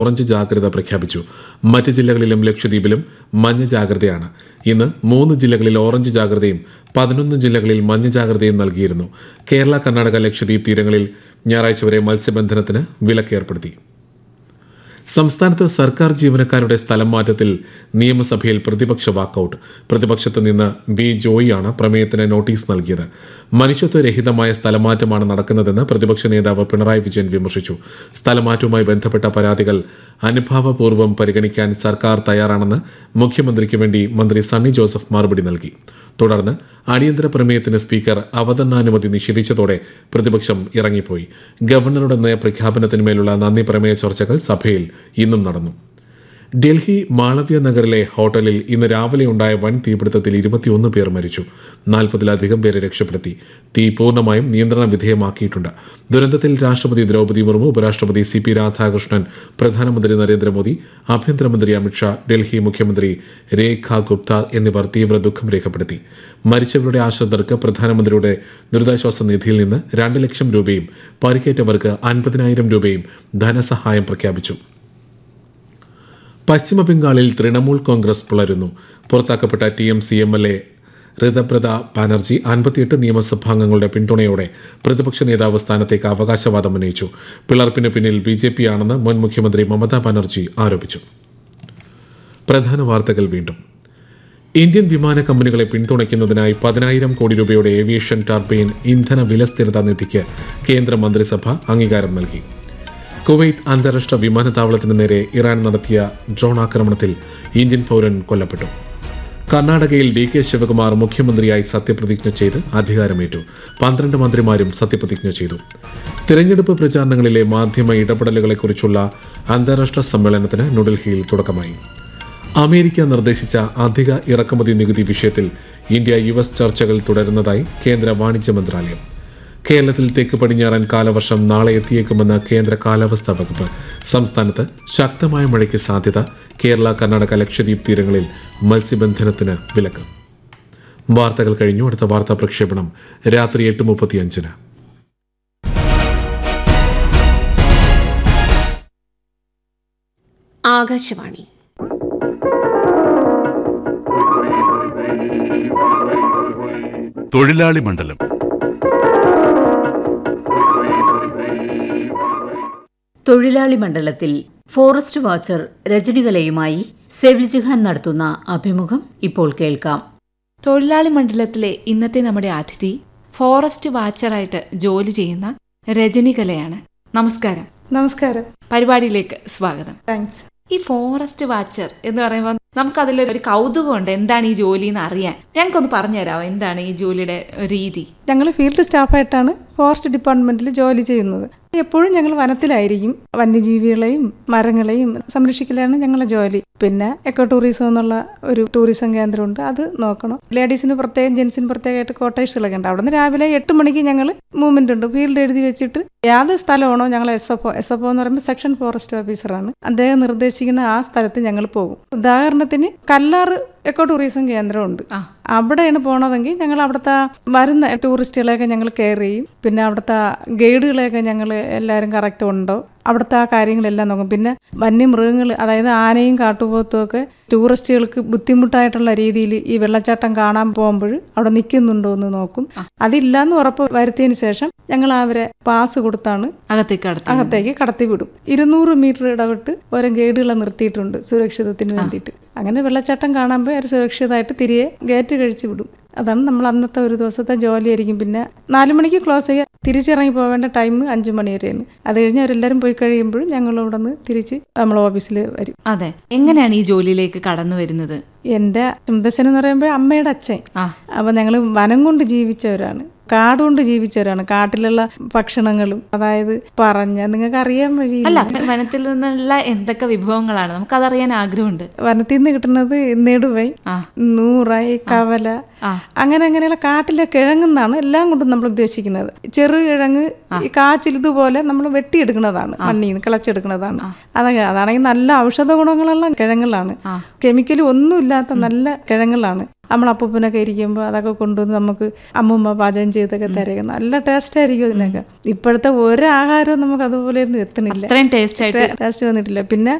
Orange ജാഗ്രത പ്രഖ്യാപിച്ചു മറ്റ് ജില്ലകളിലും ലക്ഷദ്വീപിലും മഞ്ഞ ജാഗ്രതയാണ് ഇന്ന് മൂന്ന് ജില്ലകളിൽ ഓറഞ്ച് ജാഗ്രതയും പതിനൊന്ന് ജില്ലകളിൽ മഞ്ഞ ജാഗ്രതയും നൽകിയിരുന്നു കേരള കർണാടക ലക്ഷദ്വീപ് തീരങ്ങളിൽ ഞായറാഴ്ച വരെ മത്സ്യബന്ധനത്തിന് വിലക്ക് ഏർപ്പെടുത്തി സംസ്ഥാനത്ത് സർക്കാർ ജീവനക്കാരുടെ സ്ഥലം മാറ്റത്തിൽ നിയമസഭയിൽ പ്രതിപക്ഷ വാക്കൌട്ട് പ്രതിപക്ഷത്ത് നിന്ന് ബി ജോയിയാണ് പ്രമേയത്തിന് നോട്ടീസ് നൽകിയത് മനുഷ്യത്വരഹിതമായ സ്ഥലമാറ്റമാണ് നടക്കുന്നതെന്ന് പ്രതിപക്ഷ നേതാവ് പിണറായി വിജയൻ വിമർശിച്ചു സ്ഥലമാറ്റവുമായി ബന്ധപ്പെട്ട പരാതികൾ അനുഭാവപൂർവ്വം പരിഗണിക്കാൻ സർക്കാർ തയ്യാറാണെന്ന് മുഖ്യമന്ത്രിക്ക് വേണ്ടി മന്ത്രി സണ്ണി ജോസഫ് മറുപടി നൽകി തുടർന്ന് അടിയന്തര പ്രമേയത്തിന് സ്പീക്കർ അവതരണാനുമതി നിഷേധിച്ചതോടെ പ്രതിപക്ഷം ഇറങ്ങിപ്പോയി ഗവർണറുടെ നയപ്രഖ്യാപനത്തിന്മേലുള്ള നന്ദി പ്രമേയ ചർച്ചകൾ സഭയിൽ ഇന്നും നടന്നു ഡൽഹി മാളവ്യ നഗറിലെ ഹോട്ടലിൽ ഇന്ന് രാവിലെ ഉണ്ടായ വൻ തീപിടുത്തത്തിൽ ഇരുപത്തിയൊന്ന് പേർ മരിച്ചു നാൽപ്പതിലധികം പേരെ രക്ഷപ്പെടുത്തി തീ പൂർണ്ണമായും നിയന്ത്രണ വിധേയമാക്കിയിട്ടുണ്ട് ദുരന്തത്തിൽ രാഷ്ട്രപതി ദ്രൗപദി മുർമു ഉപരാഷ്ട്രപതി സി പി രാധാകൃഷ്ണൻ പ്രധാനമന്ത്രി നരേന്ദ്രമോദി ആഭ്യന്തരമന്ത്രി അമിത്ഷാ ഡൽഹി മുഖ്യമന്ത്രി രേഖ ഗുപ്ത എന്നിവർ തീവ്ര ദുഃഖം രേഖപ്പെടുത്തി മരിച്ചവരുടെ ആശ്രിതർക്ക് പ്രധാനമന്ത്രിയുടെ ദുരിതാശ്വാസ നിധിയിൽ നിന്ന് രണ്ട് ലക്ഷം രൂപയും പരിക്കേറ്റവർക്ക് അൻപതിനായിരം രൂപയും ധനസഹായം പ്രഖ്യാപിച്ചു പശ്ചിമ ബംഗാളിൽ തൃണമൂൽ കോൺഗ്രസ് പുലരുന്നു പുറത്താക്കപ്പെട്ട T M C M L A Ritabrata Banerjee അൻപത്തിയെട്ട് നിയമസഭാംഗങ്ങളുടെ പിന്തുണയോടെ പ്രതിപക്ഷ നേതാവ് സ്ഥാനത്തേക്ക് അവകാശവാദം ഉന്നയിച്ചു പിളർപ്പിന് പിന്നിൽ ബി ജെ പി ആണെന്ന് മുൻ മുഖ്യമന്ത്രി മമതാ ബാനർജി ആരോപിച്ചു പ്രധാന വാർത്തകൾ വീണ്ടും ഇന്ത്യൻ വിമാന കമ്പനികളെ പിന്തുണയ്ക്കുന്നതിനായി പതിനായിരം കോടി രൂപയുടെ ഏവിയേഷൻ ടർബൈൻ ഇന്ധന വിലസ്ഥിരത നിധിക്ക് കേന്ദ്ര മന്ത്രിസഭ അംഗീകാരം നൽകി കുവൈത്ത് അന്താരാഷ്ട്ര വിമാനത്താവളത്തിന് നേരെ ഇറാൻ നടത്തിയ ഡ്രോൺ ആക്രമണത്തിൽ ഇന്ത്യൻ പൗരൻ കൊല്ലപ്പെട്ടു കർണാടകയിൽ ഡി കെ ശിവകുമാർ മുഖ്യമന്ത്രിയായി സത്യപ്രതിജ്ഞ ചെയ്ത് അധികാരമേറ്റു പന്ത്രണ്ട് മന്ത്രിമാരും സത്യപ്രതിജ്ഞ ചെയ്തു തിരഞ്ഞെടുപ്പ് പ്രചാരണങ്ങളിലെ മാധ്യമ ഇടപെടലുകളെക്കുറിച്ചുള്ള അന്താരാഷ്ട്ര സമ്മേളനത്തിന് ന്യൂഡൽഹിയിൽ തുടക്കമായി അമേരിക്ക നിർദ്ദേശിച്ച അധിക ഇറക്കുമതി നികുതി വിഷയത്തിൽ ഇന്ത്യ യു എസ് ചർച്ചകൾ തുടരുന്നതായി കേന്ദ്ര വാണിജ്യ മന്ത്രാലയം കേരളത്തിൽ തെക്ക് പടിഞ്ഞാറൻ കാലവർഷം നാളെ എത്തിയേക്കുമെന്ന് കേന്ദ്ര കാലാവസ്ഥാ വകുപ്പ് സംസ്ഥാനത്ത് ശക്തമായ മഴയ്ക്ക് സാധ്യത കേരള കർണാടക ലക്ഷദ്വീപ് തീരങ്ങളിൽ മത്സ്യബന്ധനത്തിന് വിലക്ക് വാർത്തകൾ കഴിഞ്ഞു അടുത്ത വാർത്താ പ്രക്ഷേപണം രാത്രി എട്ട് മുപ്പത്തിയഞ്ചിന് ആകാശവാണി തൊഴിലാളി മണ്ഡലം തൊഴിലാളി മണ്ഡലത്തിൽ ഫോറസ്റ്റ് വാച്ചർ രജനികലയുമായി സെവിൽ ജിഹാൻ നടത്തുന്ന അഭിമുഖം ഇപ്പോൾ കേൾക്കാം തൊഴിലാളി മണ്ഡലത്തിലെ ഇന്നത്തെ നമ്മുടെ അതിഥി ഫോറസ്റ്റ് വാച്ചറായിട്ട് ജോലി ചെയ്യുന്ന രജനികലയാണ് നമസ്കാരം നമസ്കാരം പരിപാടിയിലേക്ക് സ്വാഗതം താങ്ക്സ് ഈ ഫോറസ്റ്റ് വാച്ചർ എന്ന് പറയുമ്പോൾ നമുക്കതിൽ ഒരു കൗതുകമുണ്ട് എന്താണ് ഈ ജോലി എന്ന് അറിയാൻ ഞങ്ങൾക്കൊന്ന് പറഞ്ഞുതരാമോ എന്താണ് ഈ ജോലിയുടെ രീതി ഞങ്ങൾ ഫീൽഡ് സ്റ്റാഫായിട്ടാണ് ഫോറസ്റ്റ് ഡിപ്പാർട്ട്മെന്റിൽ ജോലി ചെയ്യുന്നത് എപ്പോഴും ഞങ്ങൾ വനത്തിലായിരിക്കും വന്യജീവികളെയും മരങ്ങളെയും സംരക്ഷിക്കലാണ് ഞങ്ങളുടെ ജോലി പിന്നെ എക്കോ ടൂറിസം എന്നുള്ള ഒരു ടൂറിസം കേന്ദ്രമുണ്ട് അത് നോക്കണം ലേഡീസിന് പ്രത്യേകം ജെൻസിന് പ്രത്യേകമായിട്ട് കോട്ടേഴ്സുകളൊക്കെ ഉണ്ട് അവിടെ നിന്ന് രാവിലെ എട്ട് മണിക്ക് ഞങ്ങൾ മൂവ്മെന്റ് ഉണ്ട് ഫീൽഡ് എഴുതി വെച്ചിട്ട് ഏത് സ്ഥലമാണോ ഞങ്ങൾ S F O S F O എന്ന് പറയുമ്പോൾ സെക്ഷൻ ഫോറസ്റ്റ് ഓഫീസറാണ് അദ്ദേഹം നിർദ്ദേശിക്കുന്ന ആ സ്ഥലത്ത് ഞങ്ങൾ പോകും ഉദാഹരണത്തിന് കല്ലാറ് എക്കോ ടൂറിസം കേന്ദ്രമുണ്ട് ആ. അവിടെയാണ് പോണതെങ്കിൽ ഞങ്ങൾ അവിടുത്തെ വരുന്ന ടൂറിസ്റ്റുകളെയൊക്കെ ഞങ്ങൾ കെയർ ചെയ്യും പിന്നെ അവിടുത്തെ ഗൈഡുകളെയൊക്കെ ഞങ്ങൾ എല്ലാവരും കറക്റ്റ് ഉണ്ടോ അവിടുത്തെ ആ കാര്യങ്ങളെല്ലാം നോക്കും പിന്നെ വന്യമൃഗങ്ങൾ അതായത് ആനയും കാട്ടുപോത്തും ഒക്കെ ടൂറിസ്റ്റുകൾക്ക് ബുദ്ധിമുട്ടായിട്ടുള്ള രീതിയിൽ ഈ വെള്ളച്ചാട്ടം കാണാൻ പോകുമ്പോൾ അവിടെ നിൽക്കുന്നുണ്ടോ എന്ന് നോക്കും അതില്ലാന്ന് ഉറപ്പ് വരുത്തിയതിന് ശേഷം ഞങ്ങൾ അവരെ പാസ് കൊടുത്താണ് അകത്തേക്ക് കടത്തി അകത്തേക്ക് കടത്തി വിടും ഇരുന്നൂറ് മീറ്റർ ഇടവിട്ട് ഓരോ ഗൈഡുകളെ നിർത്തിയിട്ടുണ്ട് സുരക്ഷിതത്തിന് വേണ്ടിയിട്ട് അങ്ങനെ വെള്ളച്ചാട്ടം കാണുമ്പോൾ അവർ സുരക്ഷിതമായിട്ട് തിരികെ ഗേറ്റ് കഴിച്ച് വിടും അതാണ് നമ്മൾ അന്നത്തെ ഒരു ദിവസത്തെ ജോലിയായിരിക്കും പിന്നെ നാല് മണിക്ക് ക്ലോസ് ചെയ്യുക തിരിച്ചിറങ്ങി പോവേണ്ട ടൈം അഞ്ചു മണി വരെയാണ് അത് കഴിഞ്ഞ് അവരെല്ലാവരും പോയി കഴിയുമ്പോൾ ഞങ്ങൾ ഇവിടെ നിന്ന് തിരിച്ച് നമ്മൾ ഓഫീസിൽ വരും അതെ എങ്ങനെയാണ് ഈ ജോലിയിലേക്ക് കടന്നു വരുന്നത് എൻ്റെ മുത്തശ്ശൻ എന്ന് പറയുമ്പോൾ അമ്മയുടെ അച്ഛൻ ആ അപ്പോൾ ഞങ്ങൾ വനം കൊണ്ട് ജീവിച്ചവരാണ് കാട് കൊണ്ട് ജീവിച്ചവരാണ് കാട്ടിലുള്ള ഭക്ഷണങ്ങളും അതായത് പറഞ്ഞ നിങ്ങൾക്ക് അറിയാൻ വഴി അല്ല വനത്തിൽ നിന്നുള്ള എന്തൊക്കെ വിഭവങ്ങളാണ് നമുക്കതറിയാൻ ആഗ്രഹമുണ്ട് വനത്തിൽ നിന്ന് കിട്ടുന്നത് നെടുവൈ ആ നൂറായി കവല ആ. അങ്ങനെ അങ്ങനെയുള്ള കാട്ടിലെ കിഴങ്ങെന്നാണ് എല്ലാം കൊണ്ടും നമ്മൾ ഉദ്ദേശിക്കുന്നത് ചെറു കിഴങ്ങ് ഈ കാച്ചിൽ ഇതുപോലെ നമ്മൾ വെട്ടിയെടുക്കുന്നതാണ് മണ്ണിൽ നിന്ന് കിളച്ചെടുക്കുന്നതാണ് അതൊക്കെ അതാണെങ്കിൽ നല്ല ഔഷധ ഗുണങ്ങളുള്ള കിഴങ്ങുകളാണ് കെമിക്കൽ ഒന്നും ഇല്ലാത്ത നല്ല കിഴങ്ങുകളാണ് നമ്മൾ അപ്പൂപ്പനൊക്കെ ഇരിക്കുമ്പോൾ അതൊക്കെ കൊണ്ടുവന്ന് നമുക്ക് അമ്മൂമ്മ പാചകം ചെയ്തൊക്കെ തരുക നല്ല ടേസ്റ്റ് ആയിരിക്കും ഇതിനൊക്കെ ഇപ്പോഴത്തെ ഒരു ആഹാരവും നമുക്ക് അതുപോലെ ഒന്നും എത്തണില്ല അത്രയും ടേസ്റ്റ് ആയിട്ട് ടേസ്റ്റ് വന്നിട്ടില്ല പിന്നെ